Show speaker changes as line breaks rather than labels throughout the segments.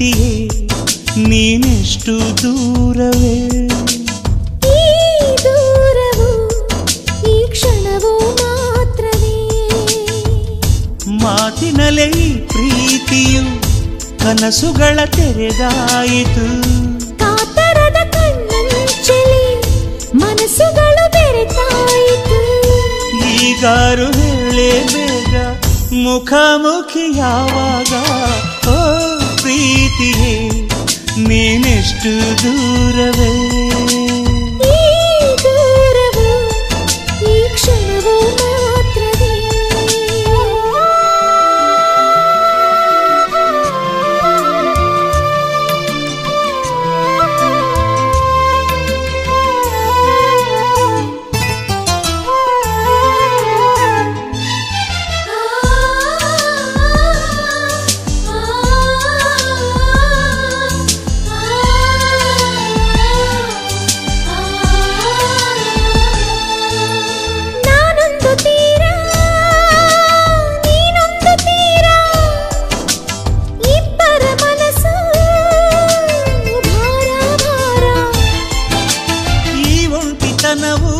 ಪ್ರೀತಿಯೇ ನೀನೆಷ್ಟು ದೂರವೇ
ಈ ದೂರವು ಈ ಕ್ಷಣವು ಮಾತ್ರವೇ
ಮಾತಿನಲ್ಲೇ ಈ ಪ್ರೀತಿಯು ಕನಸುಗಳ ತೆರೆದಾಯಿತು
ಕಾತರದ ಕಣ್ಣಂಚಲಿ ಮನಸ್ಸುಗಳು ಬೆರೆತಾಯಿತು
ಈಗಾರು ಹೇಳೇ ಬೇಗ ಮುಖಾಮುಖಿ ಯಾವಾಗ ಓ ಪ್ರೀತಿಯೇ ನೀನೆಷ್ಟು ದೂರವೇ
ಈ ದೂರವು ಈ ಕ್ಷಣವು ಮಾತ್ರವೇ ನಾನೊಂದು ತೀರ ನೀನೊಂದು ತೀರ ಇಬ್ಬರ ಮನಸ್ಸು ಭಾರ ಭಾರ
ಈ ಒಂಟಿತನವು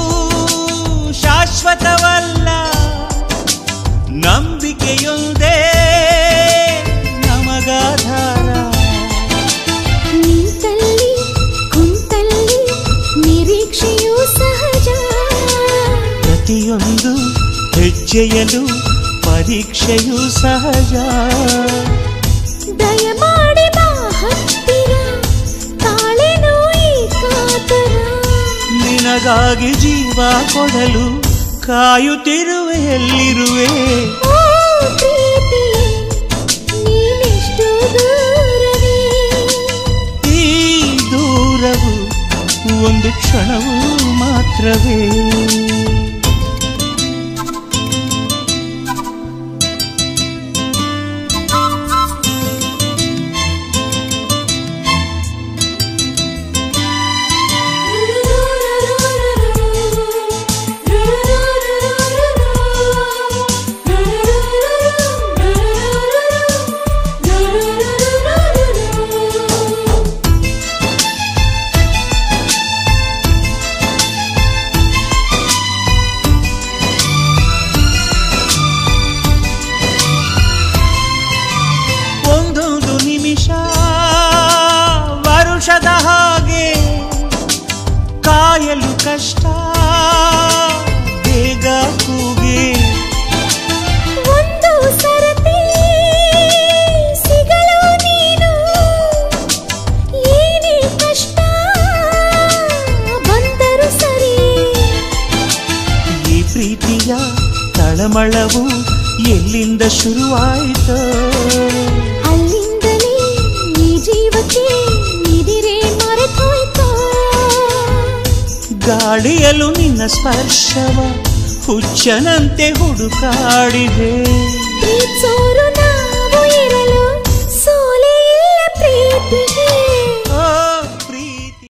ಶಾಶ್ವತವಲ್ಲ ನಂಬಿಕೆಯೊಂದೇ ನಮಗಾಧಾರ
ನಿಂತಲ್ಲಿ ಕುಂತಲ್ಲಿ ನಿರೀಕ್ಷೆಯೂ ಸಹಜ
ಪ್ರತಿಯೊಂದು ಹೆಜ್ಜೆಯಲು ಪರೀಕ್ಷೆಯೂ ಸಹಜ
ದಯಮಾಡಿ ಬಾ ಹತ್ತಿರ ತಾಳೆನೋ ಈ ಕಾತರ
ನಿನಗಾಗಿ ಜೀವ ಕೊಡಲು ಕಾಯುತ್ತಿರುವೆ ಎಲ್ಲಿರುವೆ
ಓ ಪ್ರೀತಿ ನೀನೆಷ್ಟು ದೂರವೇ
ಈ ದೂರವು ಒಂದು ಕ್ಷಣವೂ ಮಾತ್ರವೇ ಒಂದೊಂದು ನಿಮಿಷ ವರುಷದ ಹಾಗೆ ಕಾಯಲು ಕಷ್ಟ ಬೇಗ ಕೂಗೆ
ಒಂದು ಸರತಿ ಸಿಗಲು ನೀನು ಏನೇ ಕಷ್ಟ ಬಂದರು ಸರಿ
ಈ ಪ್ರೀತಿಯ ತಳಮಳವು ಎಲ್ಲಿಂದ ಶುರುವಾಯಿತು
ಅಲ್ಲಿಂದಲೇ ಈ ಜೀವಕ್ಕೆ ನಿದಿರೆ ಮರೆತೋಯ್ತು
ಗಾಳಿಯಲು ನಿನ್ನ ಸ್ಪರ್ಶವ ಹುಚ್ಚನಂತೆ ಹುಡುಕಾಡಿದೆ
ಪ್ರೀತ್ಸೋರು